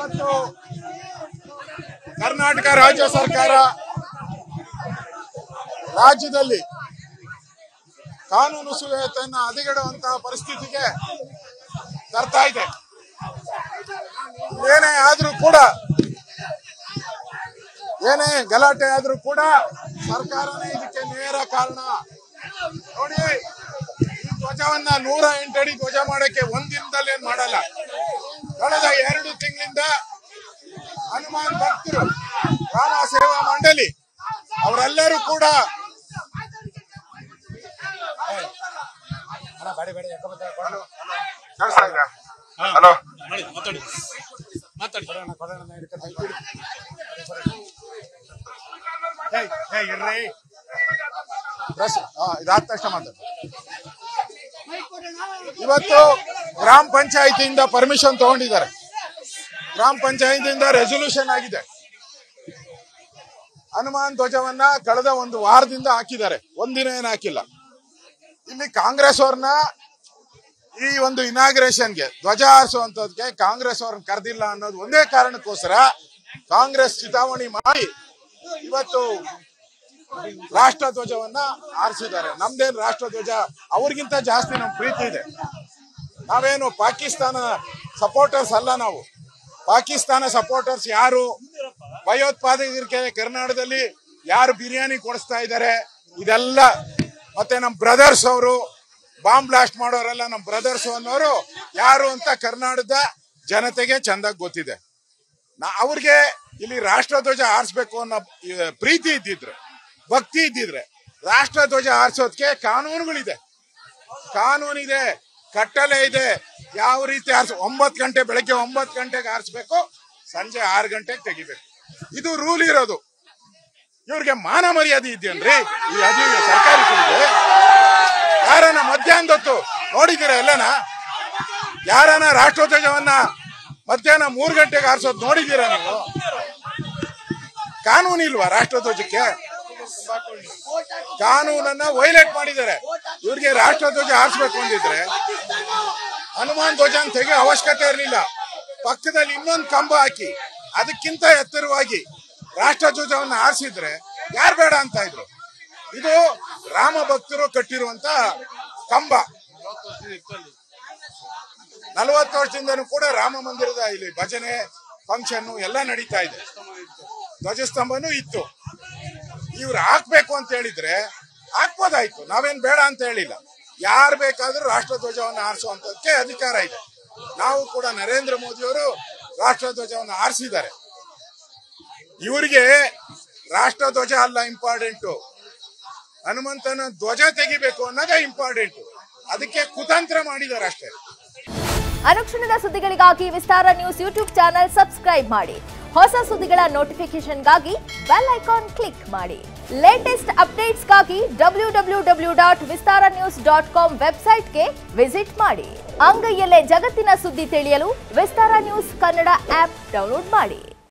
ಇವತ್ತು ಕರ್ನಾಟಕ ರಾಜ್ಯ ಸರ್ಕಾರ ರಾಜ್ಯದಲ್ಲಿ ಕಾನೂನು ಸುವ್ಯವಸ್ಥೆಯನ್ನ ಹದಗೆಡುವಂತಹ ಪರಿಸ್ಥಿತಿಗೆ ತರ್ತಾ ಇದೆ ಏನೇ ಆದ್ರೂ ಕೂಡ ಏನೇ ಗಲಾಟೆ ಆದ್ರೂ ಕೂಡ ಸರ್ಕಾರನೇ ಇದಕ್ಕೆ ನೇರ ಕಾರಣ ನೋಡಿ ಈ ಧ್ವಜವನ್ನ ನೂರ ಎಂಟಡಿ ಧ್ವಜ ಮಾಡಕ್ಕೆ ಒಂದಿನದಲ್ಲಿ ಏನ್ ಮಾಡಲ್ಲ ಕಳೆದ ಎರಡು ತಿಂಗಳಿಂದ ಹನುಮಾನ್ ಭಕ್ತರು ರಾಮ ಸೇವಾ ಮಂಡಳಿ ಅವರೆಲ್ಲರೂ ಕೂಡ ಹಲೋ ಮಾತಾಡಿ ಮಾತಾಡಿ ಪ್ರೆಸ್ ಇದಾದ ತಕ್ಷಣ ಮಾತಾಡಿ ಇವತ್ತು ಗ್ರಾಮ ಪಂಚಾಯತಿಯಿಂದ ಪರ್ಮಿಷನ್ ತಗೊಂಡಿದ್ದಾರೆ ಗ್ರಾಮ ಪಂಚಾಯತಿಯಿಂದ ರೆಸೊಲ್ಯೂಷನ್ ಆಗಿದೆ ಹನುಮಾನ್ ಧ್ವಜವನ್ನ ಕಳೆದ ಒಂದು ವಾರದಿಂದ ಹಾಕಿದ್ದಾರೆ ಒಂದಿನ ಏನು ಹಾಕಿಲ್ಲ ಇಲ್ಲಿ ಕಾಂಗ್ರೆಸ್ ಅವ್ರನ್ನ ಈ ಒಂದು ಇನಾಗ್ರೇಷನ್ಗೆ ಧ್ವಜ ಹಾರಿಸುವಂತದ್ಕೆ ಕಾಂಗ್ರೆಸ್ ಅವ್ರನ್ನ ಕರೆದಿಲ್ಲ ಅನ್ನೋದು ಒಂದೇ ಕಾರಣಕ್ಕೋಸ್ಕರ ಕಾಂಗ್ರೆಸ್ ಚಿತಾವಣಿ ಮಾಡಿ ಇವತ್ತು ರಾಷ್ಟ್ರ ಧ್ವಜವನ್ನ ಆರಿಸಿದ್ದಾರೆ ನಮ್ದೇನು ರಾಷ್ಟ್ರ ಧ್ವಜ ಅವ್ರಿಗಿಂತ ಜಾಸ್ತಿ ನಮ್ ಪ್ರೀತಿ ಇದೆ ನಾವೇನು ಪಾಕಿಸ್ತಾನ ಸಪೋರ್ಟರ್ಸ್ ಅಲ್ಲ ನಾವು ಪಾಕಿಸ್ತಾನ ಸಪೋರ್ಟರ್ಸ್ ಯಾರು ಭಯೋತ್ಪಾದಕರಿಗೆ ಕರ್ನಾಟಕದಲ್ಲಿ ಯಾರು ಬಿರಿಯಾನಿ ಕೊಡಿಸ್ತಾ ಇದ್ದಾರೆ ಇದೆಲ್ಲ ಮತ್ತೆ ನಮ್ ಬ್ರದರ್ಸ್ ಅವರು ಬಾಂಬ್ ಬ್ಲಾಸ್ಟ್ ಮಾಡೋರೆಲ್ಲ ನಮ್ ಬ್ರದರ್ಸ್ ಅನ್ನೋರು ಯಾರು ಅಂತ ಕರ್ನಾಟಕದ ಜನತೆಗೆ ಚಂದಾಗಿ ಗೊತ್ತಿದೆ ನಾ ಅವ್ರಿಗೆ ಇಲ್ಲಿ ರಾಷ್ಟ್ರಧ್ವಜ ಹಾರಿಸ್ಬೇಕು ಅನ್ನೋ ಈ, ಪ್ರೀತಿ ಇದ್ದಿದ್ರೆ ಭಕ್ತಿ ಇದ್ದಿದ್ರೆ ರಾಷ್ಟ್ರಧ್ವಜ ಹಾರಿಸೋದಕ್ಕೆ ಕಾನೂನುಗಳಿದೆ ಕಾನೂನಿದೆ ಕಟ್ಟಲೆ ಇದೆ ಯಾವ ರೀತಿ ಆರಿಸ ಒಂಬತ್ತು ಗಂಟೆ ಬೆಳಗ್ಗೆ ಒಂಬತ್ತು ಗಂಟೆಗೆ ಆರಿಸ್ಬೇಕು ಸಂಜೆ ಆರು ಗಂಟೆಗೆ ತೆಗಿಬೇಕು ಇದು ರೂಲ್ ಇರೋದು ಇವ್ರಿಗೆ ಮಾನ ಮರ್ಯಾದೆ ಇದೆಯನ್ರಿ ಈ ಅಧಿ ಸರ್ಕಾರಿ ಕುರಿಗೆ ಯಾರನ್ನ ಮಧ್ಯಾಹ್ನದ ಹೊತ್ತು ನೋಡಿದ್ದೀರಾ ಎಲ್ಲನ ಯಾರನ್ನ ರಾಷ್ಟ್ರಧ್ವಜವನ್ನ ಮಧ್ಯಾಹ್ನ ಮೂರು ಗಂಟೆಗೆ ಆರಿಸೋದು ನೋಡಿದ್ದೀರಾ ನೀವು ಕಾನೂನು ಇಲ್ವಾ ರಾಷ್ಟ್ರಧ್ವಜಕ್ಕೆ ಕಾನೂನನ್ನ ವೈಲೇಟ್ ಮಾಡಿದ್ದಾರೆ ಇವ್ರಿಗೆ ರಾಷ್ಟ್ರಧ್ವಜ ಹಾರಿಸ್ಬೇಕು ಅಂದಿದ್ರೆ ಹನುಮಾನ್ ಧ್ವಜ ಅಂತ ತೆಗೆಯೋ ಅವಶ್ಯಕತೆ ಇರಲಿಲ್ಲ ಪಕ್ಕದಲ್ಲಿ ಇನ್ನೊಂದು ಕಂಬ ಹಾಕಿ ಅದಕ್ಕಿಂತ ಎತ್ತರವಾಗಿ ರಾಷ್ಟ್ರಧ್ವಜವನ್ನು ಹಾರಿಸಿದ್ರೆ ಯಾರು ಬೇಡ ಅಂತ ಇದ್ರು ಇದು ರಾಮ ಭಕ್ತರು ಕಟ್ಟಿರುವಂತ ಕಂಬ ನಲವತ್ತು ವರ್ಷದಿಂದನೂ ಕೂಡ ರಾಮ ಮಂದಿರದ ಇಲ್ಲಿ ಭಜನೆ ಫಂಕ್ಷನ್ ಎಲ್ಲ ನಡೀತಾ ಇದೆ ಧ್ವಜಸ್ತಂಭನೂ ಇತ್ತು ಇವ್ರು ಹಾಕ್ಬೇಕು ಅಂತ ಹೇಳಿದ್ರೆ ಹಾಕ್ಬೋದಾಯ್ತು ನಾವೇನ್ ಬೇಡ ಅಂತ ಹೇಳಿಲ್ಲ ಯಾರು ಬೇಕಾದ್ರೂ ರಾಷ್ಟ್ರಧ್ವಜವನ್ನು ಹಾರಿಸುವಂತದಕ್ಕೆ ಅಧಿಕಾರ ಇದೆ ನಾವು ಕೂಡ ನರೇಂದ್ರ ಮೋದಿಯವರು ರಾಷ್ಟ್ರಧ್ವಜವನ್ನು ಹಾರಿಸಿದ್ದಾರೆ ಇವರಿಗೆ ರಾಷ್ಟ್ರಧ್ವಜ ಅಲ್ಲ ಇಂಪಾರ್ಟೆಂಟು ಹನುಮಂತನ ಧ್ವಜ ತೆಗಿಬೇಕು ಅನ್ನೋದೇ ಇಂಪಾರ್ಟೆಂಟು ಅದಕ್ಕೆ ಕುತಂತ್ರ ಮಾಡಿದ್ದಾರೆ ಅಷ್ಟೇ ಅನುಕ್ಷಣದ ಸುದ್ದಿಗಳಿಗಾಗಿ Vistara News YouTube channel subscribe ಮಾಡಿ ಹೊಸ ಸುದ್ದಿಗಳ ನೋಟಿಫಿಕೇಶನ್ಗಾಗಿ ಬೆಲ್ ಐಕಾನ್ ಕ್ಲಿಕ್ ಮಾಡಿ ಲೇಟೆಸ್ಟ್ ಅಪ್ಡೇಟ್ಸ್ಗಾಗಿ W W W dot Vistara news dot com ವೆಬ್ಸೈಟ್ಗೆ ವಿಸಿಟ್ ಮಾಡಿ ಅಂಗೈಯಲ್ಲೇ ಜಗತ್ತಿನ ಸುದ್ದಿ ತಿಳಿಯಲು Vistara News Kannada app download ಮಾಡಿ